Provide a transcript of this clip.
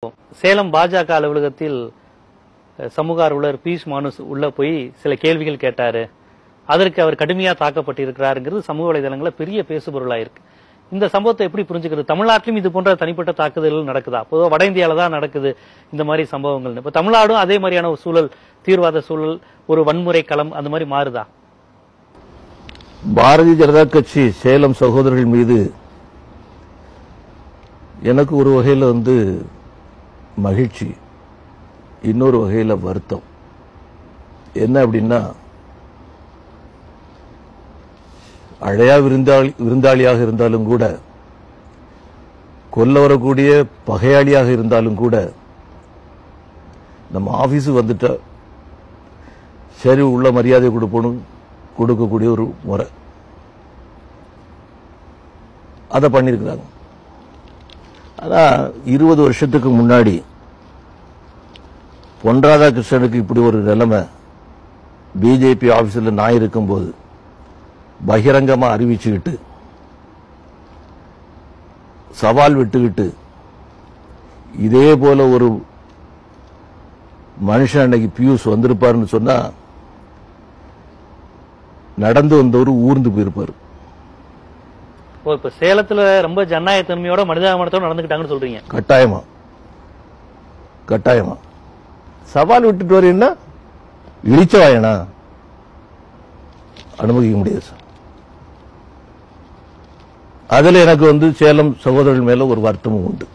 சேலம் பாஜக அலுவலகத்தில் அஹ், சமூக ஆர்வலர் பீஷ் மானுஸ் உள்ள போய் சில கேள்விகள் கேட்டாரு அதற்கு அவர் கடுமையா தாக்கப்பட்டிருக்கிறாருங்கிறது சமூக வலைதளங்கள்ல பெரிய பேசுபொருளா இருக்கு இந்த சம்பவத்தை எப்படி புரிஞ்சுக்கிறது தமிழ்நாட்டிலும் இது போன்ற தனிப்பட்ட தாக்குதல்கள் நடக்குதா பொதுவாக வட இந்தியால தான் நடக்குது இந்த மாதிரி சம்பவங்கள் இப்ப தமிழ்நாடும் அதே மாதிரியான ஒரு சூழல் தீவிரவாத சூழல் ஒரு வன்முறை களம் அந்த மாதிரி மாறுதா பாரதிய ஜனதா கட்சி சேலம் சகோதரர்கள் மீது எனக்கு ஒரு வகையில் வந்து மகிழ்ச்சி இன்னொரு வகையில் வருத்தம் என்ன அப்படின்னா அழையா விருந்தாளி விருந்தாளியாக இருந்தாலும் கூட கொல்ல வரக்கூடிய பகையாளியாக இருந்தாலும் கூட நம்ம ஆபீஸுக்கு வந்துட்டா சரி உள்ள மரியாதை கொடுப்பணும் கொடுக்கக்கூடிய ஒரு முறை அதை பண்ணியிருக்கிறாங்க ஆனா இருபது வருஷத்துக்கு முன்னாடி பொன் ராதாகிருஷ்ணனுக்கு இப்படி ஒரு நிலைமை பிஜேபி ஆபீஸில் நான் இருக்கும்போது பகிரங்கமா அறிவிச்சுக்கிட்டு சவால் விட்டுக்கிட்டு இதே போல ஒரு மனுஷன் அன்னைக்கு பியூஸ் வந்திருப்பாருன்னு சொன்னா நடந்து வந்தவர் ஊர்ந்து போயிருப்பாரு ஓ இப்ப சேலத்துல ரொம்ப ஜனநாயகத்தன்மையோட மனிதாபிமானத்தோட நடந்துக்கிட்டாங்கன்னு சொல்றீங்க கட்டாயமா கட்டாயமா சவால் விட்டுட்டு வரீங்கன்னா இழிச்ச வாயனா அனுமதிக்க முடியாது சார் அதுல எனக்கு வந்து சேலம் சகோதரர்கள் மேல ஒரு வருத்தமும் உண்டு